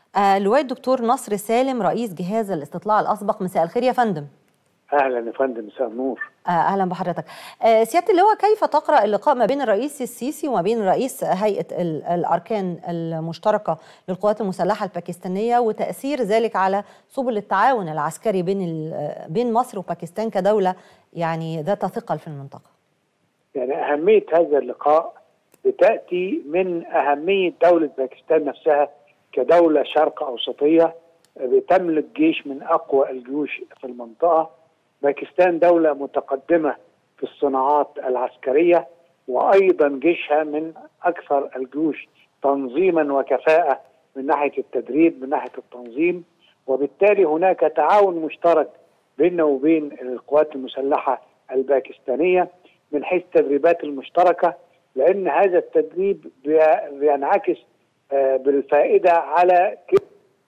آه، لواء الدكتور نصر سالم رئيس جهاز الاستطلاع الاسبق مساء الخير يا فندم اهلا يا فندم مساء النور آه، اهلا بحضرتك آه، سياده اللواء كيف تقرا اللقاء ما بين الرئيس السيسي وما بين رئيس هيئه ال- الاركان المشتركه للقوات المسلحه الباكستانيه وتاثير ذلك على سبل التعاون العسكري بين ال- بين مصر وباكستان كدوله يعني ذات ثقل في المنطقه يعني اهميه هذا اللقاء بتاتي من اهميه دوله باكستان نفسها كدوله شرق اوسطيه بتملك جيش من اقوى الجيوش في المنطقه باكستان دوله متقدمه في الصناعات العسكريه وايضا جيشها من اكثر الجيوش تنظيما وكفاءه من ناحيه التدريب من ناحيه التنظيم وبالتالي هناك تعاون مشترك بيننا وبين القوات المسلحه الباكستانيه من حيث التدريبات المشتركه لان هذا التدريب بي- بينعكس آه، بالفائده على ك-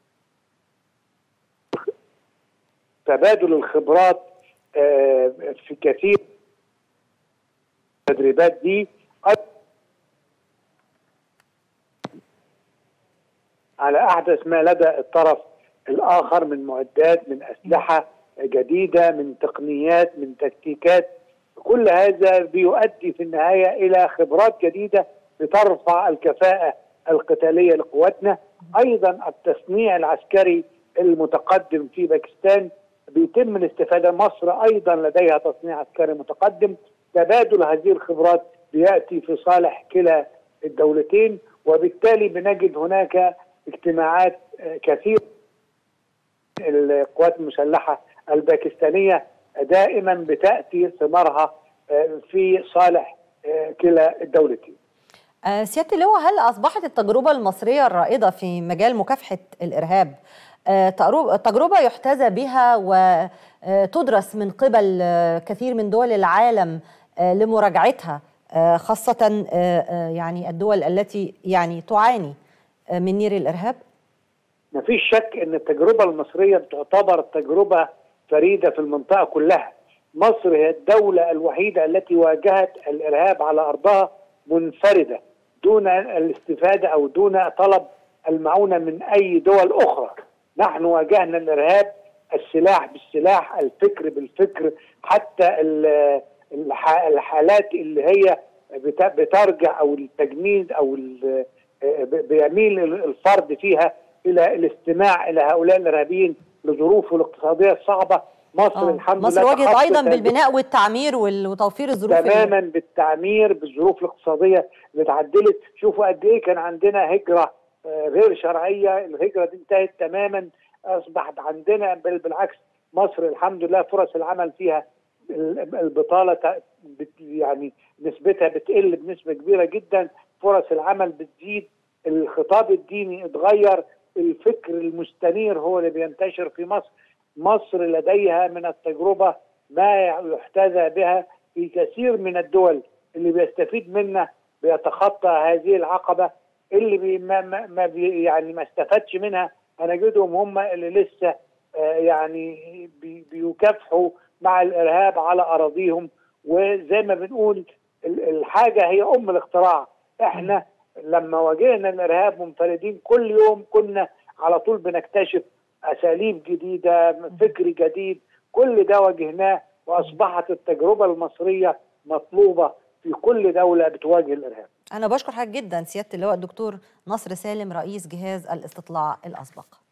تبادل الخبرات آه، في كثير التدريبات دي على احدث ما لدى الطرف الاخر من معدات من اسلحه جديده من تقنيات من تكتيكات كل هذا بيؤدي في النهايه الى خبرات جديده بترفع الكفاءه القتاليه لقواتنا ايضا التصنيع العسكري المتقدم في باكستان بيتم الاستفاده مصر ايضا لديها تصنيع عسكري متقدم تبادل هذه الخبرات بياتي في صالح كلا الدولتين وبالتالي بنجد هناك اجتماعات آه، كثيره القوات المسلحه الباكستانيه دائما بتاتي ثمارها آه، في صالح آه، كلا الدولتين. آه، سياده اللواء هل اصبحت التجربه المصريه الرائده في مجال مكافحه الارهاب آه، تجربة- تجربه يحتذى بها وتدرس من قبل آه، كثير من دول العالم آه، لمراجعتها آه، خاصه آه، آه، يعني الدول التي يعني تعاني آه، من نير الارهاب ما فيش شك ان التجربه المصريه تعتبر تجربه فريده في المنطقه كلها. مصر هي الدوله الوحيده التي واجهت الارهاب على ارضها منفرده دون الاستفاده او دون طلب المعونه من اي دول اخرى. نحن واجهنا الارهاب السلاح بالسلاح، الفكر بالفكر، حتى ال- الح- الحالات اللي هي بت- بترجع او التجنيد او ال- ب- بيميل الفرد فيها الى الاستماع الى هؤلاء الارهابيين لظروفه الاقتصاديه الصعبه مصر آه، الحمد مصر لله واجهت تخطت ايضا هذه- بالبناء والتعمير وال- وتوفير الظروف ال- تماما بالتعمير بالظروف الاقتصاديه اللي اتعدلت شوفوا قد ايه كان عندنا هجره آه، غير شرعيه الهجره دي انتهت تماما اصبحت عندنا بل بالعكس مصر الحمد لله فرص العمل فيها ال- البطاله ت- بت- يعني نسبتها بتقل بنسبه كبيره جدا فرص العمل بتزيد الخطاب الديني اتغير الفكر المستنير هو اللي بينتشر في مصر مصر لديها من التجربه ما يحتذى بها في كثير من الدول اللي بيستفيد منها بيتخطى هذه العقبه اللي بي ما, ما, ما بي يعني ما استفادش منها هنجدهم هم اللي لسه آه يعني بي بيكافحوا مع الارهاب على اراضيهم وزي ما بنقول ال- الحاجه هي ام الاختراع احنا لما واجهنا الارهاب منفردين كل يوم كنا على طول بنكتشف اساليب جديده فكر جديد كل ده واجهناه واصبحت التجربه المصريه مطلوبه في كل دوله بتواجه الارهاب انا بشكر حضرتك جدا سياده اللواء الدكتور نصر سالم رئيس جهاز الاستطلاع الاسبق